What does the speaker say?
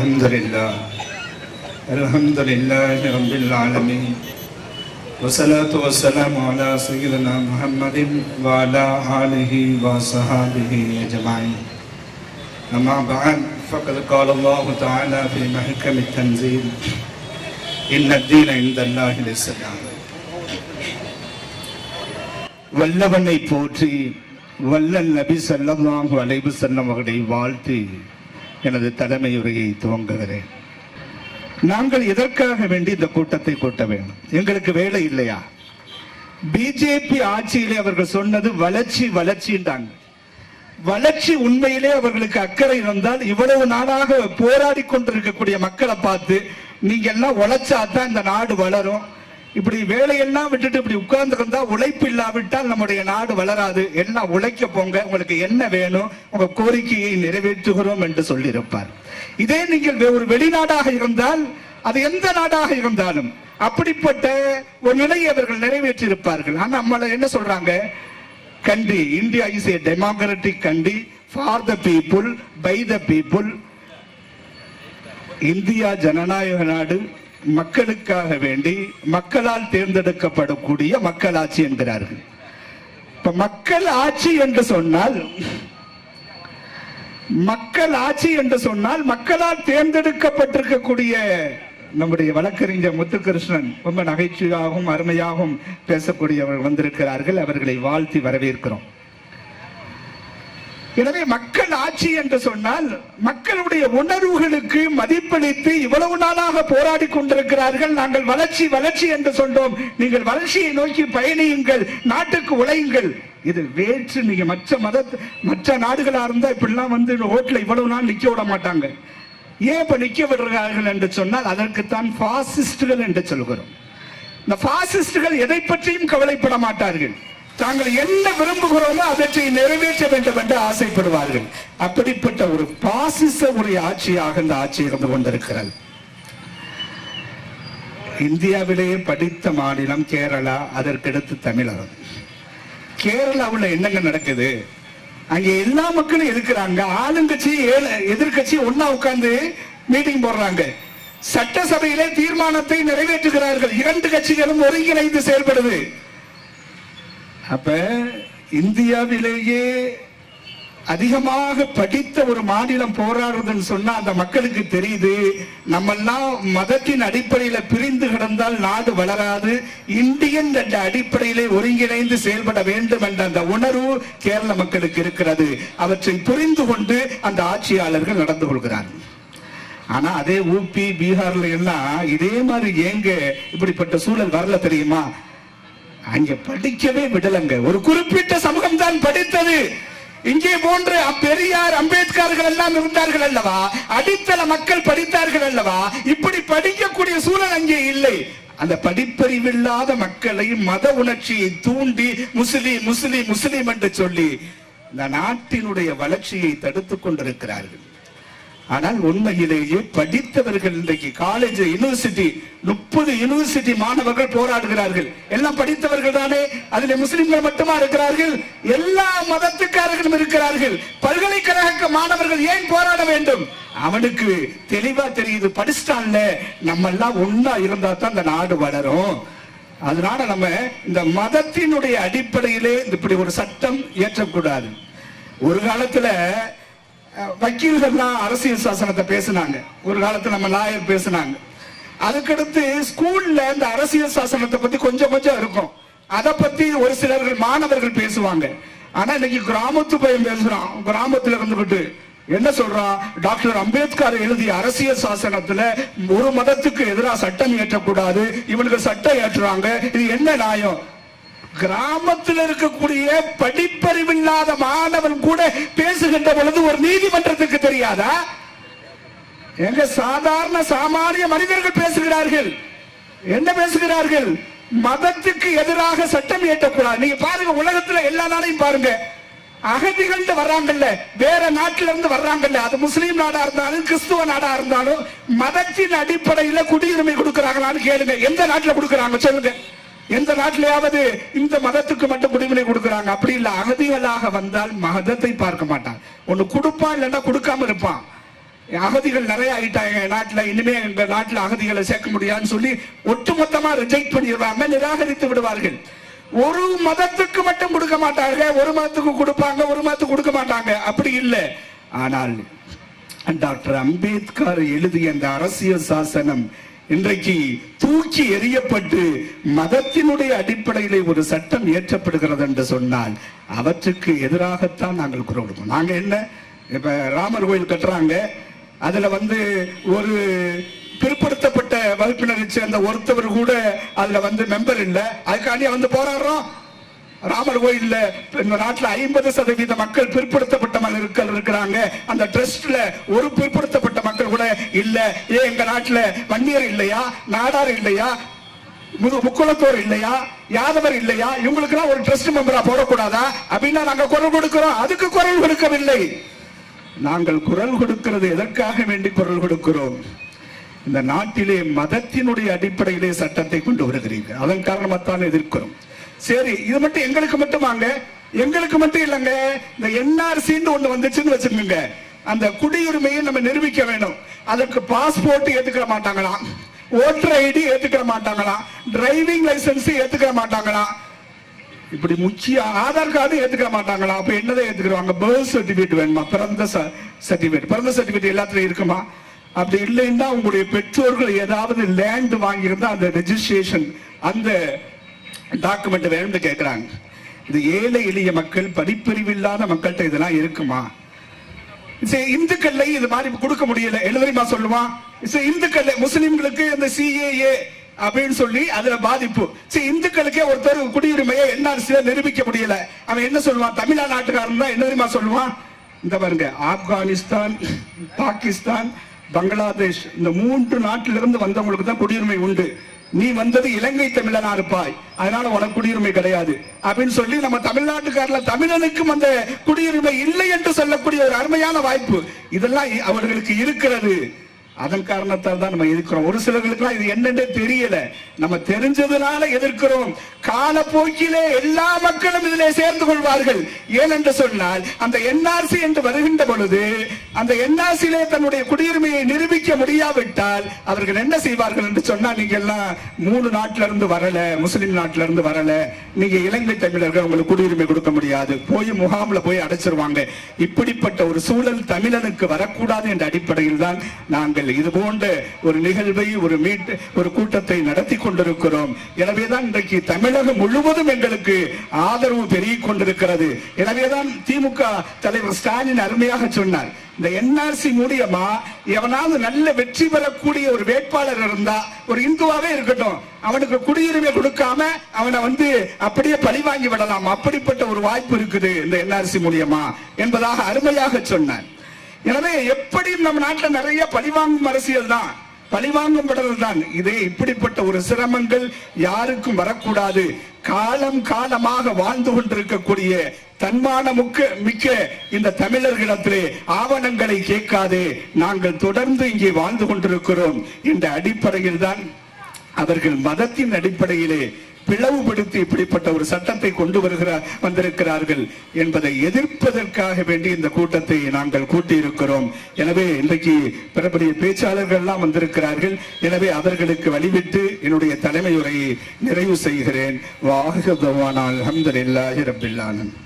الحمد لله الحمد لله رب العالمين والصلاة والسلام على سيدنا محمد وعلى آله وصحابه أجمعين أما بعد فقد قال الله تعالى في محكم التنزيل إن الدين عند الله الإسلام வல்லவனை போற்றி வல்லல் நபி ஸல்லல்லாஹு அலைஹி வஸல்லம் அவர்களை வாழ்த்தி எனது தலைமை உரையை துவங்குகிறேன் நாங்கள் எதற்காக வேண்டி இந்த கூட்டத்தை கூட்ட வேண்டும் எங்களுக்கு வேலை இல்லையா பிஜேபி ஆட்சியிலே அவர்கள் சொன்னது வளர்ச்சி வளர்ச்சின்றாங்க வளர்ச்சி உண்மையிலே அவர்களுக்கு அக்கறை இருந்தால் இவ்வளவு நாளாக போராடி கொண்டிருக்கக்கூடிய மக்களை பார்த்து நீங்க எல்லாம் உழைச்சாதான் இந்த நாடு வளரும் இப்படி வேலையெல்லாம் விட்டுட்டு இப்படி உட்கார்ந்து இருந்தா உழைப்பு இல்லாவிட்டால் நம்முடைய நாடு வளராது எல்லாம் உழைக்க போங்க உங்களுக்கு என்ன வேணும் உங்க கோரிக்கையை நிறைவேற்றுகிறோம் என்று சொல்லியிருப்பார் இதே நீங்கள் வே- ஒரு வெளிநாடாக இருந்தால் அது எந்த நாடாக இருந்தாலும் அப்படிப்பட்ட ஒரு நிலையை அவர்கள் நிறைவேற்றியிருப்பார்கள் ஆனா நம்மள என்ன சொல்றாங்க country India is a democratic country for the people by the people India ஜனநாயக நாடு மக்களுக்காக வேண்டி மக்களால் தேர்ந்தெடுக்கப்படக்கூடிய மக்களாட்சி என்கிறார்கள் இப்ப மக்கள் ஆட்சி என்று சொன்னால் மக்கள் ஆட்சி என்று சொன்னால் மக்களால் தேர்ந்தெடுக்கப்பட்டிருக்கக்கூடிய நம்முடைய வழக்கறிஞர் முத்துகிருஷ்ணன் ரொம்ப நகைச்சுவையாகவும் அருமையாகவும் பேசக்கூடியவர்கள் வந்திருக்கிறார்கள் அவர்களை வாழ்த்தி வரவேற்கிறோம் எனவே மக்கள் ஆட்சி என்று சொன்னால் மக்களுடைய உணர்வுகளுக்கு மதிப்பளித்து இவ்வளவு நாளாக போராடி கொண்டிருக்கிறார்கள் நாங்கள் வளர்ச்சி வளர்ச்சி என்று சொன்னோம் நீங்கள் வளர்ச்சியை நோக்கி பயணியுங்கள் நாட்டுக்கு உழையுங்கள் இது வேற்று நீங்க மற்ற மத மற்ற நாடுகளா இருந்தா இப்படிலாம் வந்து ரோட்ல இவ்வளவு நாள் நிக்க விட மாட்டாங்க ஏன் இப்ப நிக்க விடுறார்கள் என்று சொன்னால் அதற்குத்தான் பாசிஸ்டுகள் என்று சொல்கிறோம் இந்த பாசிஸ்டுகள் எதை பற்றியும் கவலைப்பட மாட்டார்கள் தாங்கள் என்ன விரும்புகிறோமோ அவற்றை நிறைவேற்ற வேண்டும் என்று ஆசைப்படுவார்கள் அப்படிப்பட்ட ஒரு பாசிச ஒரு ஆட்சியாக இந்த ஆட்சி இருந்து கொண்டிருக்கிறது இந்தியாவிலேயே படித்த மாநிலம் கேரளா அதற்கடுத்து தமிழகம் கேரளாவுல என்னங்க நடக்குது அங்க எல்லா மக்களும் இருக்கிறாங்க ஆளுங்கட்சி ஏழு- எதிர்க்கட்சி ஒண்ணா உட்கார்ந்து மீட்டிங் போடுறாங்க சட்டசபையிலே தீர்மானத்தை நிறைவேற்றுகிறார்கள் இரண்டு கட்சிகளும் ஒருங்கிணைந்து செயல்படுது அப்ப இந்தியாவிலேயே அதிகமாக படித்த ஒரு மாநிலம் போராடுறதுன்னு சொன்னா அந்த மக்களுக்கு தெரியுது நம்மெல்லாம் மதத்தின் அடிப்படையில பிரிந்து கிடந்தால் நாடு வளராது இந்தியன் என்ற அடிப்படையிலே ஒருங்கிணைந்து செயல்பட வேண்டும் என்ற அந்த உணர்வு கேரள மக்களுக்கு இருக்கிறது அவற்றை புரிந்து கொண்டு அந்த ஆட்சியாளர்கள் நடந்து கொள்கிறார்கள் ஆனா அதே ஊபி பீகார்ல எல்லாம் இதே மாதிரி ஏங்க இப்படிப்பட்ட சூழல் வரல தெரியுமா அங்க படிக்கவே விடலங்க ஒரு குறிப்பிட்ட சமூகம் தான் படித்தது இங்கே போன்று பெரியார் அம்பேத்கர்கள் எல்லாம் இருந்தார்கள் அல்லவா அடித்தள மக்கள் படித்தார்கள் அல்லவா இப்படி படிக்கக்கூடிய சூழல் அங்கே இல்லை அந்த படிப்பறிவில்லாத மக்களை மத உணர்ச்சியை தூண்டி முஸ்லிம் முஸ்லிம் முஸ்லிம் என்று சொல்லி இந்த நாட்டினுடைய வளர்ச்சியை தடுத்துக் கொண்டிருக்கிறார்கள் ஆனால் உண்மையிலேயே படித்தவர்கள் இன்றைக்கு காலேஜ் யூனிவர்சிட்டி முப்பது யூனிவர்சிட்டி மாணவர்கள் போராடுகிறார்கள் எல்லாம் படித்தவர்கள் தானே அதில் முஸ்லிம்கள் மட்டுமா இருக்கிறார்கள் எல்லா மதத்துக்காரர்களும் இருக்கிறார்கள் பல்கலைக்கழக மாணவர்கள் ஏன் போராட வேண்டும் அவனுக்கு தெளிவா தெரியுது படிச்சிட்டான்ல நம்ம எல்லாம் ஒன்னா இருந்தா தான் இந்த நாடு வளரும் அதனால நம்ம இந்த மதத்தினுடைய அடிப்படையிலே இப்படி ஒரு சட்டம் இயற்றக்கூடாது ஒரு காலத்துல அஹ், வக்கீல்கள்லாம் அரசியல் சாசனத்தை பேசினாங்க ஒரு காலத்துல நம்ம லாயர் பேசினாங்க அதுக்கடுத்து ஸ்கூல்ல இந்த அரசியல் சாசனத்தை பத்தி கொஞ்சம் கொஞ்சம் இருக்கும் அத பத்தி ஒரு சிலர்கள் மாணவர்கள் பேசுவாங்க ஆனா இன்னைக்கு கிராமத்து பையன் பேசுறான் கிராமத்துல இருந்துகிட்டு என்ன சொல்றான் டாக்டர் அம்பேத்கர் எழுதிய அரசியல் சாசனத்துல ஒரு மதத்துக்கு எதிராக சட்டம் இயற்றக்கூடாது இவனுக்கு சட்டம் ஏற்றுறாங்க இது என்ன நியாயம் கிராமத்தில் இருக்கக்கூடிய படிப்பறிவில்லாத மாணவன் கூட பேசுகின்ற பொழுது ஒரு நீதிமன்றத்துக்கு தெரியாதா எங்க சாதாரண சாமானிய மனிதர்கள் பேசுகிறார்கள் என்ன பேசுகிறார்கள் மதத்துக்கு எதிராக சட்டம் இயற்றக்கூடாது நீங்க பாருங்க உலகத்துல எல்லா நாளையும் பாருங்க அகதிகள் வர்றாங்கல்ல வேற நாட்டில இருந்து வர்றாங்கல்ல அது முஸ்லீம் நாடா இருந்தாலும் கிறிஸ்துவ நாடா இருந்தாலும் மதத்தின் அடிப்படையில குடியுரிமை கொடுக்கறாங்களான்னு கேளுங்க எந்த நாட்டுல கொடுக்கறாங்க சொல்லுங்க எந்த நாட்டிலேயாவது இந்த மதத்துக்கு மட்டும் குடியுரிமை கொடுக்கறாங்க அப்படி இல்ல அகதிகளாக வந்தால் மதத்தை பார்க்க மாட்டான் ஒண்ணு கொடுப்பான் இல்லைன்னா கொடுக்காம இருப்பான் அகதிகள் நிறைய ஆயிட்டாங்க நாட்டுல இனிமே எங்க நாட்டுல அகதிகளை சேர்க்க முடியாதுன்னு சொல்லி ஒட்டுமொத்தமா ரிஜெக்ட் பண்ணிடுவாங்க நிராகரித்து விடுவார்கள் ஒரு மதத்துக்கு மட்டும் கொடுக்க மாட்டாங்க ஒரு மதத்துக்கு கொடுப்பாங்க ஒரு மதத்துக்கு கொடுக்க மாட்டாங்க அப்படி இல்லை ஆனால் டாக்டர் அம்பேத்கர் எழுதிய அந்த அரசியல் சாசனம் இன்றைக்கு தூக்கி எறியப்பட்டு மதத்தினுடைய அடிப்படையிலே ஒரு சட்டம் இயற்றப்படுகிறது என்று சொன்னால் அவற்றுக்கு எதிராகத்தான் நாங்கள் குரல் கொடுப்போம் நாங்க என்ன இப்ப ராமர் கோயில் கட்டுறாங்க அதுல வந்து ஒரு பிற்படுத்தப்பட்ட வகுப்பினரை சேர்ந்த ஒருத்தவர் கூட அதுல வந்து மெம்பர் இல்ல அதுக்காண்டி வந்து போராடுறோம் ராமர் கோயில்ல இந்த நாட்டுல ஐம்பது சதவீத மக்கள் பிற்படுத்தப்பட்ட மக்கள் இருக்கிறாங்க அந்த ட்ரஸ்ட்ல ஒரு பிற்படுத்தப்பட்ட மக்கள் கூட இல்ல ஏன் எங்க நாட்டுல வன்னியர் இல்லையா நாடார் இல்லையா முது முக்குளத்தோர் இல்லையா யாதவர் இல்லையா இவங்களுக்கு ஒரு ட்ரஸ்ட் மெம்பரா போடக்கூடாதா அப்படின்னா நாங்க குரல் கொடுக்கிறோம் அதுக்கு குரல் கொடுக்கவில்லை நாங்கள் குரல் கொடுக்கிறது எதற்காக வேண்டி குரல் கொடுக்கிறோம் இந்த நாட்டிலே மதத்தினுடைய அடிப்படையிலே சட்டத்தை கொண்டு வருகிறீர்கள் அதன் காரணமாத்தான் எதிர்க்கிறோம் சரி இது மட்டும் எங்களுக்கு மட்டுமாங்க எங்களுக்கு மட்டும் இல்லைங்க இந்த என்ஆர்சின்னு ஒண்ணு வந்துச்சுன்னு வச்சுக்கோங்க அந்த குடியுரிமையை நம்ம நிரூபிக்க வேணும் அதற்கு பாஸ்போர்ட் ஏத்துக்கிற மாட்டாங்களாம் ஓட்டர் ஐடி ஏத்துக்கிற மாட்டாங்களாம் டிரைவிங் லைசன்ஸ் ஏத்துக்கிற மாட்டாங்களாம் இப்படி முக்கிய ஆதார் கார்டு ஏத்துக்க மாட்டாங்களா அப்ப என்னதை ஏத்துக்கிறாங்க பர்த் சர்டிபிகேட் வேணுமா பிறந்த சர்டிபிகேட் பிறந்த சர்டிபிகேட் எல்லாத்துலயும் இருக்குமா அப்படி இல்லைன்னா உங்களுடைய பெற்றோர்கள் ஏதாவது லேண்ட் வாங்கியிருந்தா அந்த ரெஜிஸ்ட்ரேஷன் அந்த டாக்குமெண்ட் வேணும்னு கேட்கிறாங்க இது ஏழை எளிய மக்கள் படிப்பறிவு இல்லாத மக்கள்கிட்ட இதெல்லாம் இருக்குமா சரி, இந்துக்கள்ல இது மாதிரி கொடுக்க முடியல எழுதறிமா சொல்லுவான் சரி, இந்துக்கள்ல முஸ்லிம்களுக்கு இந்த சிஏஏ அப்படின்னு சொல்லி அதுல பாதிப்பு சரி இந்துக்களுக்கே ஒருத்தர் குடியுரிமையை என்ஆர்சியில நிரூபிக்க முடியல அவன் என்ன சொல்லுவான் தமிழ்நாட்டுக்காரன் தான் என்ன தெரியுமா சொல்லுவான் இந்த பாருங்க ஆப்கானிஸ்தான் பாகிஸ்தான் பங்களாதேஷ் இந்த மூன்று நாட்டிலிருந்து வந்தவங்களுக்கு தான் குடியுரிமை உண்டு நீ வந்தது இலங்கை தமிழனா இருப்பாய் அதனால உனக்கு குடியுரிமை கிடையாது அப்படின்னு சொல்லி நம்ம தமிழ்நாட்டுக்காரல தமிழனுக்கும் அந்த குடியுரிமை இல்லை என்று சொல்லக்கூடிய ஒரு அருமையான வாய்ப்பு இதெல்லாம் இ- அவர்களுக்கு இருக்கிறது அதன் காரணத்தால் தான் நம்ம எதிர்க்கிறோம் ஒரு சிலர்களுக்கு இது என்னன்னே தெரியல நம்ம தெரிஞ்சதுனால எதிர்க்கிறோம் காலப்போக்கிலே எல்லா மக்களும் இதிலே சேர்ந்து கொள்வார்கள் ஏனென்று சொன்னால் அந்த என்ஆர்சி என்று வருகின்ற பொழுது அந்த என்ஆர்சியிலே தன்னுடைய குடியுரிமையை நிரூபிக்க முடியாவிட்டால் அவர்கள் என்ன செய்வார்கள் என்று சொன்னால் நீங்க எல்லாம் மூணு நாட்டில இருந்து வரல முஸ்லிம் நாட்டில இருந்து வரல நீங்க இலங்கை தமிழர்கள் உங்களுக்கு குடியுரிமை கொடுக்க முடியாது போய் முகாம்ல போய் அடைச்சிருவாங்க இப்படிப்பட்ட ஒரு சூழல் தமிழனுக்கு வரக்கூடாது என்ற அடிப்படையில் தான் நாங்கள் இது போன்ற ஒரு நிகழ்வை ஒரு மீட் ஒரு கூட்டத்தை நடத்தி கொண்டிருக்கிறோம் எனவேதான் இன்றைக்கு தமிழகம் முழுவதும் எங்களுக்கு ஆதரவு பெருகிக் கொண்டிருக்கிறது எனவேதான் திமுக தலைவர் ஸ்டாலின் அருமையாக சொன்னார் இந்த என்ஆர்சி மூலியமா எவனாவது நல்ல வெற்றி பெறக்கூடிய ஒரு வேட்பாளர் இருந்தா ஒரு இந்துவாவே இருக்கட்டும் அவனுக்கு குடியுரிமை கொடுக்காம அவனை வந்து அப்படியே பழி வாங்கி விடலாம் அப்படிப்பட்ட ஒரு வாய்ப்பு இருக்குது இந்த என்ஆர்சி மூலியமா என்பதாக அருமையாக சொன்னார் எனவே எப்படியும் நம்ம நாட்டுல நிறைய பழிவாங்கும் அரசியல் தான் பழிவாங்கும் படல் தான் இதே இப்படிப்பட்ட ஒரு சிரமங்கள் யாருக்கும் வரக்கூடாது காலம் காலமாக வாழ்ந்து கொண்டிருக்கக்கூடிய தன்மான முக்க மிக்க இந்த தமிழர்களிடத்திலே ஆவணங்களை கேட்காதே நாங்கள் தொடர்ந்து இங்கே வாழ்ந்து கொண்டிருக்கிறோம் என்ற அடிப்படையில் தான் அவர்கள் மதத்தின் அடிப்படையிலே பிளவுபடுத்தி இப்படிப்பட்ட ஒரு சட்டத்தை கொண்டு வருகிறார் வந்திருக்கிறார்கள் என்பதை எதிர்ப்பதற்காக வேண்டி இந்த கூட்டத்தை நாங்கள் கூட்டியிருக்கிறோம் எனவே இன்றைக்கு பிறப்புடைய பேச்சாளர்கள் எல்லாம் வந்திருக்கிறார்கள் எனவே அவர்களுக்கு வழிவிட்டு என்னுடைய தலைமை உரையை நிறைவு செய்கிறேன் வாகதவானால் அஹமதுல்லாஹி ரபில்லானன்